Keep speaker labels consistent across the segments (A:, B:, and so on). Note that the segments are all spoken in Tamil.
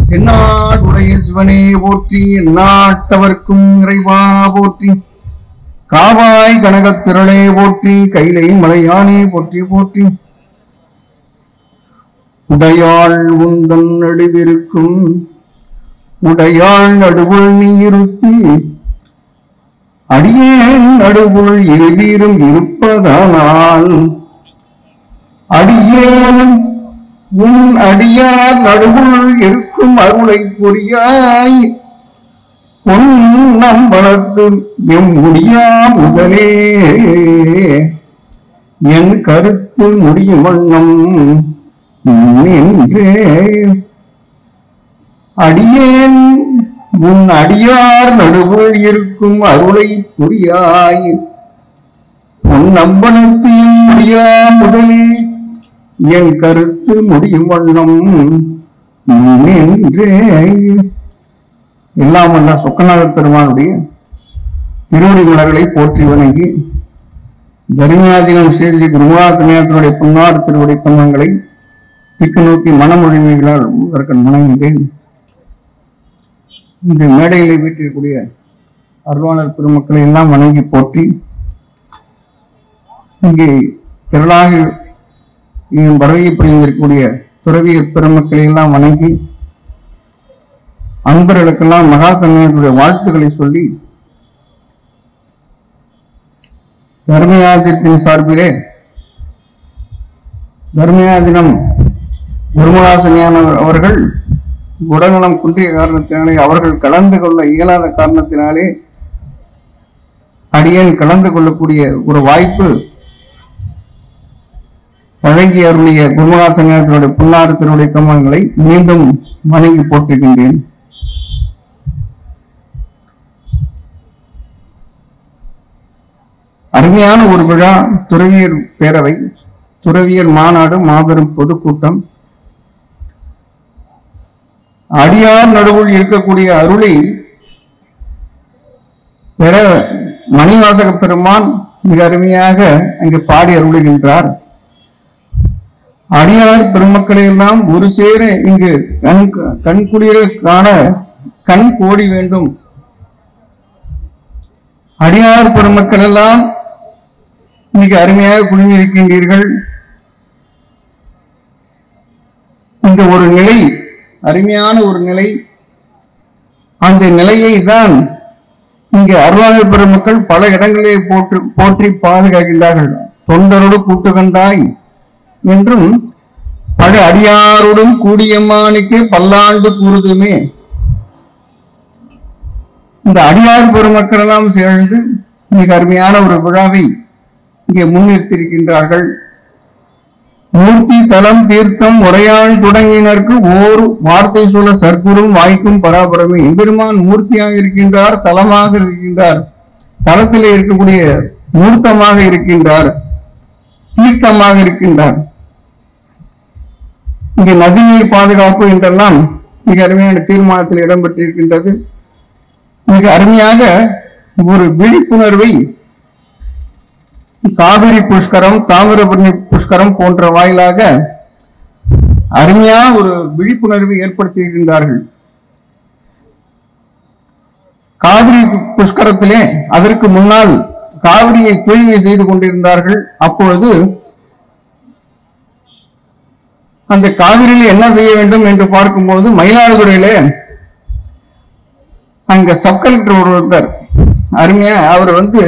A: தென்னாடுடைய சிவனே போற்றி நாட்டவர்க்கும் இறைவா போற்றி காவாய் கனகத்திரளே போற்றி கைலை மலையானே போற்றி போற்றி உடையாள் உந்தன் நடுவிருக்கும் உடையாள் நடுவுள் நீ இருத்தி அடியேன் நடுவுள் இருவீரும் இருப்பதானால் அடியேன் உன் அடியார் நடுவுள் இருக்கும் அருளை புரியாய் பொன் நம்பளத்து எம் முடியா முதலே என் கருத்து முடியும் வண்ணம் நின்றே அடியேன் உன் அடியார் நடுவுள் இருக்கும் அருளை புரியாய் உன் நம்பனத்தையும் முடியா முதலே என் கருத்து முடியும் வண்ணம் நின்றே எல்லாம் வல்ல சொக்கநாத பெருமானுடைய திருவடி மலர்களை போற்றி வணங்கி தர்மியாதிகம் ஸ்ரீ ஸ்ரீ குருவாசனியாத்தினுடைய பொன்னார் திருவடி கம்பங்களை திக்கு நோக்கி மனமொழிமைகளால் இதற்கு வணங்குகின்றேன் இந்த மேடையிலே வீட்டிற்குரிய அருளாளர் பெருமக்களை எல்லாம் வணங்கி போற்றி இங்கே திரளாக வருகை புரிந்திருக்கக்கூடிய துறவியர் பெருமக்களை எல்லாம் வணங்கி அன்பர்களுக்கெல்லாம் மகா சமயத்துடைய வாழ்த்துக்களை சொல்லி தர்மயாதிரத்தின் சார்பிலே தர்மயாதினம் குருமலாசனியான அவர்கள் உடல்நலம் குன்றிய காரணத்தினாலே அவர்கள் கலந்து கொள்ள இயலாத காரணத்தினாலே அடியேன் கலந்து கொள்ளக்கூடிய ஒரு வாய்ப்பு வழங்கி அருளிய குருமலாசனியார்களுடைய புன்னாறு திருவுடைய கமலங்களை மீண்டும் வணங்கி போற்றுகின்றேன் அருமையான ஒரு விழா துறவியர் பேரவை துறவியர் மாநாடு மாபெரும் பொதுக்கூட்டம் அடியார் நடுவுள் இருக்கக்கூடிய அருளை பெற மணிவாசக பெருமான் மிக அருமையாக அங்கு பாடி அருளுகின்றார் அடியார் பெருமக்களை எல்லாம் ஒரு சேர இங்கு கண் கண்குளிர காண கண் கோடி வேண்டும் அடியார் பெருமக்கள் எல்லாம் மிக அருமையாக குழுமியிருக்கின்றீர்கள் இந்த ஒரு நிலை அருமையான ஒரு நிலை அந்த நிலையை தான் இங்கு அருளாளர் பெருமக்கள் பல இடங்களிலே போற்று போற்றி பாதுகாக்கின்றார்கள் தொண்டரோடு கூட்டு கண்டாய் என்றும் பல அடியாரோடும் கூடியம்மானுக்கு பல்லாண்டு கூறுதுமே இந்த அடியார் பெருமக்கள் எல்லாம் சேர்ந்து மிக அருமையான ஒரு விழாவை இங்கே முன்னிறுத்தியிருக்கின்றார்கள் மூர்த்தி தலம் தீர்த்தம் உரையாள் தொடங்கினருக்கு ஓர் வார்த்தை சொல்ல சர்க்குரும் வாய்க்கும் பராபரமே எம்பெருமான் மூர்த்தியாக இருக்கின்றார் தலமாக இருக்கின்றார் தலத்திலே இருக்கக்கூடிய மூர்த்தமாக இருக்கின்றார் தீர்த்தமாக இருக்கின்றார் இங்கே நதிநீர் பாதுகாப்பு என்றெல்லாம் மிக அருமையான தீர்மானத்தில் இடம்பெற்றிருக்கின்றது மிக அருமையாக ஒரு விழிப்புணர்வை காவிரி புஷ்கரம் தாமிரபரணி புஷ்கரம் போன்ற வாயிலாக அருமையா ஒரு விழிப்புணர்வை ஏற்படுத்தியிருக்கின்றார்கள் காவிரி புஷ்கரத்திலே அதற்கு முன்னால் காவிரியை தூய்மை செய்து கொண்டிருந்தார்கள் அப்பொழுது அந்த காவிரியில் என்ன செய்ய வேண்டும் என்று பார்க்கும்போது மயிலாடுதுறையிலே அங்க சப் கலெக்டர் ஒருத்தர் அருமையா அவர் வந்து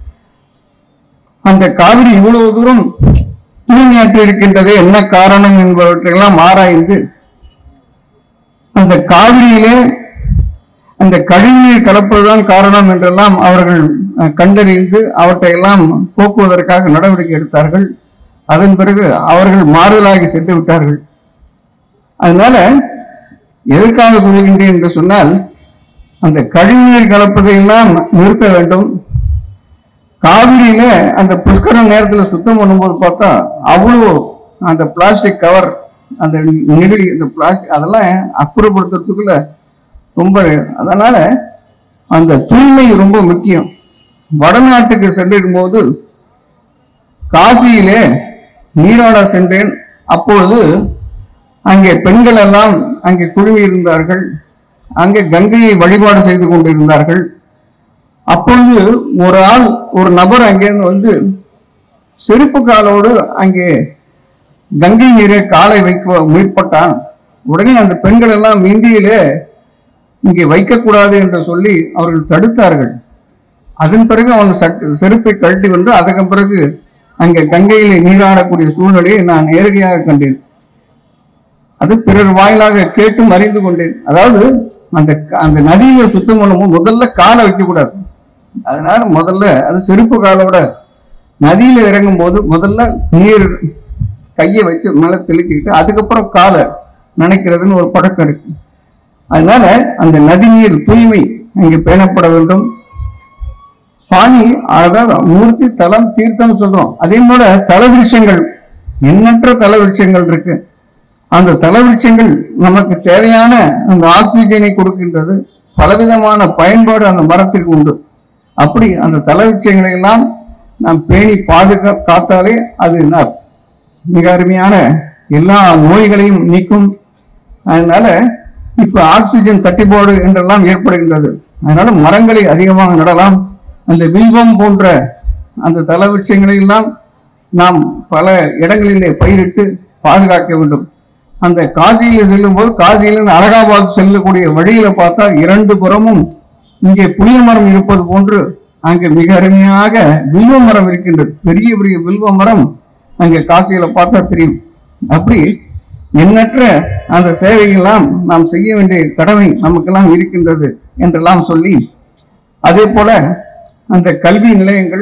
A: அந்த காவிரி இவ்வளவு தூரம் தூய்மையாற்றி இருக்கின்றது என்ன காரணம் என்பவற்றையெல்லாம் ஆராய்ந்து அந்த காவிரியிலே அந்த கழிவுநீர் கலப்பதுதான் காரணம் என்றெல்லாம் அவர்கள் அஹ், கண்டறிந்து அவற்றையெல்லாம் போக்குவதற்காக நடவடிக்கை எடுத்தார்கள் அதன் பிறகு அவர்கள் மாறுதலாகி சென்று விட்டார்கள் அதனால எதற்காக சொல்கின்றேன் என்று சொன்னால் அந்த கழிவுநீர் கலப்பதை எல்லாம் நிறுத்த வேண்டும் காவிரியில அந்த புஷ்கரம் நேரத்துல சுத்தம் பண்ணும்போது பார்த்தா அவ்வளோ அந்த பிளாஸ்டிக் கவர் அந்த நெகிழி இந்த பிளாஸ்டிக் அதெல்லாம் அப்புறப்படுத்துறதுக்குள்ள ரொம்ப அதனால அந்த தூய்மை ரொம்ப முக்கியம் வடநாட்டுக்கு சென்றிருக்கும் போது காசியிலே நீராட சென்றேன் அப்பொழுது அங்கே பெண்கள் எல்லாம் அங்கே குழுமி இருந்தார்கள் அங்கே கங்கையை வழிபாடு செய்து கொண்டிருந்தார்கள் அப்பொழுது ஒரு ஆள் ஒரு நபர் அங்கிருந்து வந்து செருப்பு காலோடு அங்கே கங்கை நீரை காலை வைக்க முற்பட்டான் உடனே அந்த பெண்கள் எல்லாம் இந்தியிலே இங்கே வைக்கக்கூடாது என்று சொல்லி அவர்கள் தடுத்தார்கள் அதன் பிறகு அவன் சட்- செருப்பை கழட்டி கொண்டு அதற்கு பிறகு அங்கே கங்கையிலே நீராடக்கூடிய சூழ்நிலையை நான் நேரடியாக கண்டேன் அது பிறர் வாயிலாக கேட்டும் அறிந்து கொண்டேன் அதாவது அந்த க- அந்த நதியை சுத்தம் பண்ணும்போது முதல்ல காலை வைக்கக்கூடாது அதனால முதல்ல அது செருப்பு காலோட நதியில இறங்கும் போது முதல்ல நீர் கையை வச்சு மேல தெளிச்சுக்கிட்டு அதுக்கப்புறம் காலை நினைக்கிறதுன்னு ஒரு பழக்கம் இருக்கு அதனால அந்த நதி நீர் தூய்மை அங்கே பேணப்பட வேண்டும் சுவாமி அதாவது மூர்த்தி தலம் தீர்த்தம் சொல்றோம் அதே போல தலவிருஷங்கள் எண்ணற்ற தலவிருஷங்கள் இருக்கு அந்த தலவிருஷங்கள் நமக்கு தேவையான அந்த ஆக்சிஜனை கொடுக்கின்றது பலவிதமான பயன்பாடு அந்த மரத்திற்கு உண்டு அப்படி அந்த தலவிருஷங்களை எல்லாம் நாம் பேணி பாதுகா காத்தாலே அது ந- மிக அருமையான எல்லா நோய்களையும் நீக்கும் அதனால இப்ப ஆக்சிஜன் தட்டுப்பாடு என்றெல்லாம் ஏற்படுகின்றது அதனால மரங்களை அதிகமாக நடலாம் அந்த வில்வம் போன்ற அந்த தலவிருட்சங்களை எல்லாம் நாம் பல இடங்களிலே பயிரிட்டு பாதுகாக்க வேண்டும் அந்த காசியில செல்லும் போது காசியிலிருந்து அலகாபாத் செல்லக்கூடிய வழியில பார்த்தா இரண்டு புறமும் இங்கே புளிய மரம் இருப்பது போன்று அங்கே மிக அருமையாக வில்வ மரம் இருக்கின்றது பெரிய பெரிய வில்வ மரம் அங்கே காசியில பார்த்தா தெரியும் அப்படி எண்ணற்ற அந்த சேவையெல்லாம் நாம் செய்ய வேண்டிய கடமை நமக்கெல்லாம் இருக்கின்றது என்றெல்லாம் சொல்லி அதே போல அந்த கல்வி நிலையங்கள்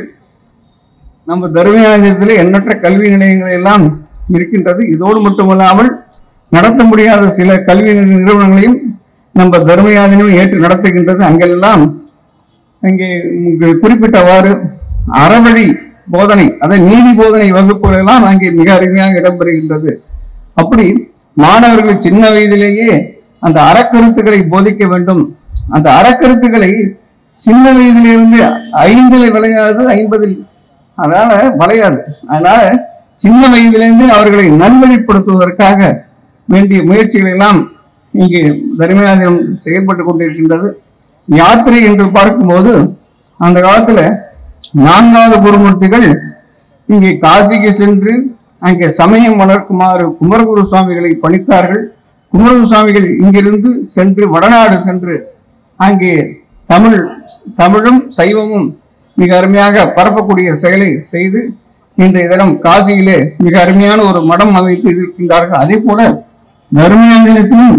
A: நம்ம தர்மயாஜத்தில் எண்ணற்ற கல்வி நிலையங்கள் எல்லாம் இருக்கின்றது இதோடு மட்டுமல்லாமல் நடத்த முடியாத சில கல்வி நிறுவனங்களையும் நம்ம தர்மயாதனையும் ஏற்று நடத்துகின்றது அங்கெல்லாம் இங்கே இங்கு குறிப்பிட்டவாறு அறவழி போதனை அதாவது நீதி போதனை வகுப்புகள் எல்லாம் அங்கே மிக அருமையாக இடம்பெறுகின்றது அப்படி மாணவர்கள் சின்ன வயதிலேயே அந்த அறக்கருத்துக்களை போதிக்க வேண்டும் அந்த அறக்கருத்துக்களை சின்ன வயதிலிருந்து ஐந்தில் விளையாது ஐம்பதில் அதனால வளையாது அதனால சின்ன வயதிலிருந்து அவர்களை நல்வழிப்படுத்துவதற்காக வேண்டிய முயற்சிகள் எல்லாம் இங்கே தர்மயாதினம் செயல்பட்டு கொண்டிருக்கின்றது யாத்திரை என்று பார்க்கும்போது அந்த காலத்துல நான்காவது குருமூர்த்திகள் இங்கே காசிக்கு சென்று அங்கே சமயம் வளர்க்குமாறு குமரகுரு சுவாமிகளை பணித்தார்கள் குமரகுரு சுவாமிகள் இங்கிருந்து சென்று வடநாடு சென்று அங்கே தமிழ் தமிழும் சைவமும் மிக அருமையாக பரப்பக்கூடிய செயலை செய்து இன்றைய தினம் காசியிலே மிக அருமையான ஒரு மடம் அமைத்து இருக்கின்றார்கள் அதே போல தர்மேந்திரத்திலும்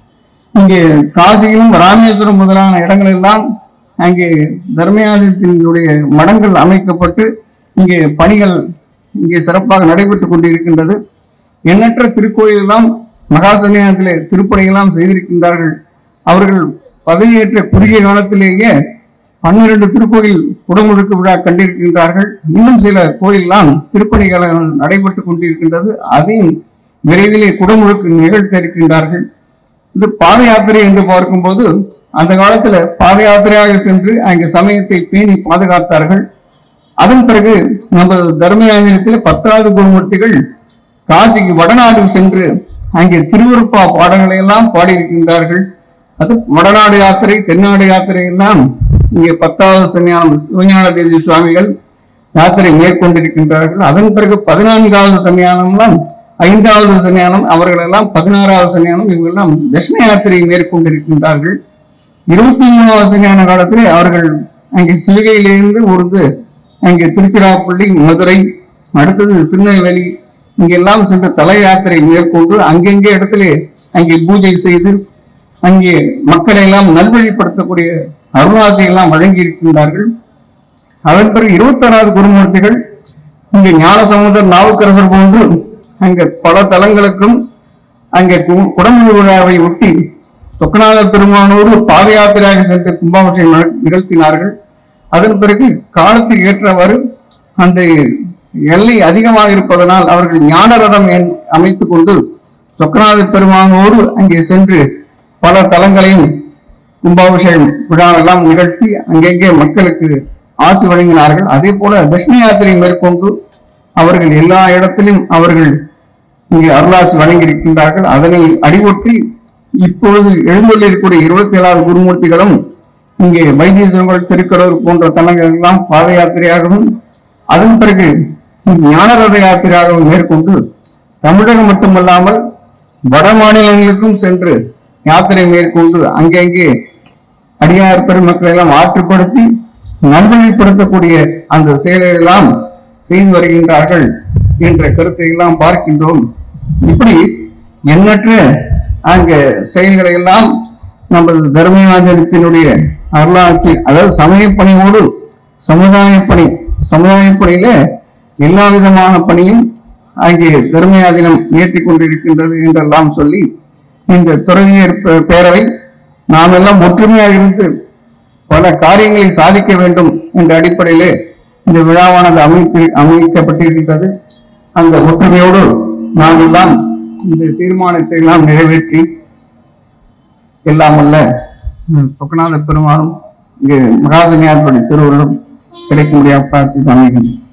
A: இங்கே காசியிலும் ராமேஸ்வரம் முதலான இடங்கள் எல்லாம் அங்கே தர்மயாதத்தினுடைய மடங்கள் அமைக்கப்பட்டு இங்கே பணிகள் இங்கே சிறப்பாக நடைபெற்றுக் கொண்டிருக்கின்றது எண்ணற்ற திருக்கோயில் எல்லாம் மகா சன்னியாசத்திலே திருப்பணியெல்லாம் செய்திருக்கின்றார்கள் அவர்கள் பதவியேற்ற குறுகிய காலத்திலேயே பன்னிரண்டு திருக்கோயில் குடமுழுக்கு விழா கண்டிருக்கின்றார்கள் இன்னும் சில கோயிலெல்லாம் திருப்பணிகள் நடைபெற்றுக் கொண்டிருக்கின்றது அதையும் விரைவிலே குடமுழுக்கு நிகழ்த்த இருக்கின்றார்கள் இந்த பாத யாத்திரை என்று பார்க்கும்போது அந்த காலத்துல பாத யாத்திரையாக சென்று அங்கே சமயத்தை பேணி பாதுகாத்தார்கள் அதன் பிறகு நம்ம தர்மயாந்திரத்தில் பத்தாவது குருமூர்த்திகள் காசிக்கு வடநாடு சென்று அங்கே திருவருப்பா பாடல்களை எல்லாம் பாடியிருக்கின்றார்கள் அது வடநாடு யாத்திரை தென்னாடு யாத்திரை எல்லாம் இங்கே பத்தாவது சன்னியானம் சிவஞான தேசிய சுவாமிகள் யாத்திரை மேற்கொண்டிருக்கின்றார்கள் அதன் பிறகு பதினான்காவது சன்னியானம்லாம் ஐந்தாவது சன்னியானம் அவர்கள் எல்லாம் பதினாறாவது சன்னியானம் இவங்கெல்லாம் தட்சிண யாத்திரையை மேற்கொண்டிருக்கின்றார்கள் இருபத்தி மூணாவது சன்னியான காலத்திலே அவர்கள் அங்கே சிலுகையிலிருந்து உருந்து அங்கே திருச்சிராப்பள்ளி மதுரை அடுத்தது திருநெல்வேலி இங்கெல்லாம் சென்று தல யாத்திரை மேற்கொண்டு அங்கங்கே இடத்திலே அங்கே பூஜை செய்து அங்கே மக்களை எல்லாம் நல்வழிப்படுத்தக்கூடிய அருளாசை எல்லாம் வழங்கி இருக்கின்றார்கள் அதன் பிறகு இருபத்தாறாவது குருமூர்த்திகள் இங்கே ஞானசமுதர் நாவுக்கரசர் போன்று அங்கே பல தலங்களுக்கும் அங்கே கு- குடமுழு விழாவை ஒட்டி சொக்கநாத பெருமானோடு பாத யாத்திரையாக சென்று கும்பாபிஷேகம் நட- நிகழ்த்தினார்கள் அதன் பிறகு காலத்துக்கு ஏற்றவாறு அந்த எல்லை அதிகமாக இருப்பதனால் அவர்கள் ஞான ரதம் என்- அமைத்துக் கொண்டு சொக்கநாத பெருமானோடு அங்கே சென்று பல தலங்களையும் கும்பாபிஷேகம் விழாவெல்லாம் நிகழ்த்தி அங்கங்கே மக்களுக்கு ஆசி வழங்கினார்கள் அதே போல தட்சிண யாத்திரை மேற்கொண்டு அவர்கள் எல்லா இடத்திலும் அவர்கள் இங்கே அருளாசி வழங்கியிருக்கின்றார்கள் அதனை அடிபொற்றி இப்பொழுது எழுந்துள்ளிருக்கக்கூடிய இருபத்தி ஏழாவது குருமூர்த்திகளும் இங்கே வைத்தீஸ்வரங்கள் திருக்கடூர் போன்ற தலங்கள் எல்லாம் பாத யாத்திரையாகவும் அதன் பிறகு ஞான ரத யாத்திரையாகவும் மேற்கொண்டு தமிழகம் மட்டுமல்லாமல் வட மாநிலங்களுக்கும் சென்று யாத்திரை மேற்கொண்டு அங்கங்கே அடியார் பெருமக்களை எல்லாம் ஆற்றுப்படுத்தி நல்வழிப்படுத்தக்கூடிய அந்த செயலை எல்லாம் செய்து வருகின்றார்கள் என்ற கருத்தை எல்லாம் பார்க்கின்றோம் இப்படி எண்ணற்ற அங்க செயல்களை எல்லாம் நமது தர்மயாஜனத்தினுடைய வரலாற்று அதாவது சமய பணியோடு சமுதாய பணி சமுதாய பணியில எல்லா விதமான பணியும் அங்கே தர்மயாதினம் ஏற்றிக் கொண்டிருக்கின்றது என்றெல்லாம் சொல்லி இந்த துறவியர் பே- பேரவை நாம் எல்லாம் ஒற்றுமையாக இருந்து பல காரியங்களை சாதிக்க வேண்டும் என்ற அடிப்படையிலே இந்த விழாவானது அமைத்து அமைக்கப்பட்டிருக்கிறது அந்த ஒற்றுமையோடு நாம் எல்லாம் இந்த தீர்மானத்தை எல்லாம் நிறைவேற்றி எல்லாம் அல்ல சொக்கநாத பெருமானும் இங்கு மகாசனியார்படி திருவள்ளும் கிடைக்க முடியாத பிரார்த்தி அமைகின்றேன்